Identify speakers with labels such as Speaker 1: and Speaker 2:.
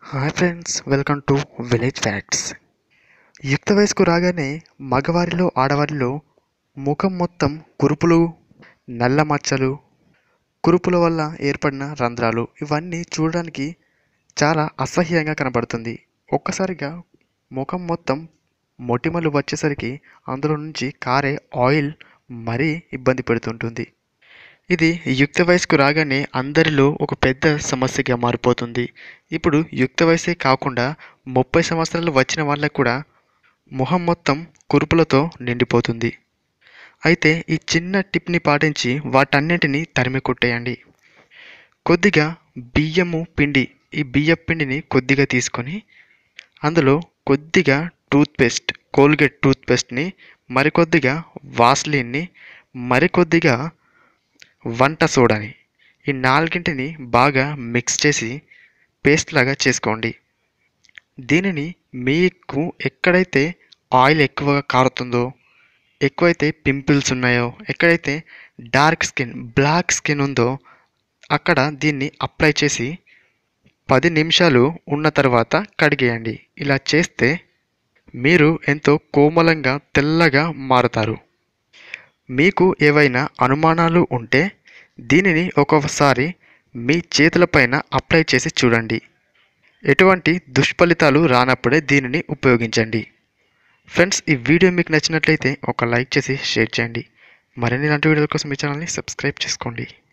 Speaker 1: hi friends welcome to village facts యుక్త వయసుకు రాగానే మగవారిలో ఆడవారిలో ముఖం మొత్తం కురుపులు నల్ల మచ్చలు కురుపుల వల్ల ఏర్పడిన రంధ్రాలు ఇవన్నీ చూడడానికి చాలా అసహ్యంగా కనబడుతుంది ఒక్కసారిగా ముఖం మొత్తం మొటిమలు వచ్చేసరికి అందులో నుంచి కారే ఆయిల్ మరీ ఇబ్బంది పెడుతుంటుంది ఇది యుక్త వయసుకు రాగానే అందరిలో ఒక పెద్ద సమస్యగా మారిపోతుంది ఇప్పుడు యుక్త వయసే కాకుండా ముప్పై సంవత్సరాలు వచ్చిన వాళ్ళకు కూడా ముఖం మొత్తం కురుపులతో నిండిపోతుంది అయితే ఈ చిన్న టిప్ని పాటించి వాటన్నింటినీ తరిమి కొట్టేయండి కొద్దిగా బియ్యము పిండి ఈ బియ్యం పిండిని కొద్దిగా తీసుకొని అందులో కొద్దిగా టూత్పేస్ట్ కోల్గేట్ టూత్పేస్ట్ని మరికొద్దిగా వాస్లిన్ని మరికొద్దిగా వంట సోడాని ఈ నాలుగింటిని బాగా మిక్స్ చేసి పేస్ట్ లాగా చేసుకోండి దీనిని మీకు ఎక్కడైతే ఆయిల్ ఎక్కువగా కారుతుందో ఎక్కువైతే పింపుల్స్ ఉన్నాయో ఎక్కడైతే డార్క్ స్కిన్ బ్లాక్ స్కిన్ ఉందో అక్కడ దీన్ని అప్లై చేసి పది నిమిషాలు ఉన్న తర్వాత కడిగేయండి ఇలా చేస్తే మీరు ఎంతో కోమలంగా తెల్లగా మారుతారు మీకు ఏవైనా అనుమానాలు ఉంటే దీనిని ఒక్కొక్కసారి మీ చేతులపైన అప్లై చేసి చూడండి ఎటువంటి దుష్ఫలితాలు రానప్పుడే దీనిని ఉపయోగించండి ఫ్రెండ్స్ ఈ వీడియో మీకు నచ్చినట్లయితే ఒక లైక్ చేసి షేర్ చేయండి మరిన్ని ఇలాంటి వీడియోల కోసం మీ ఛానల్ని సబ్స్క్రైబ్ చేసుకోండి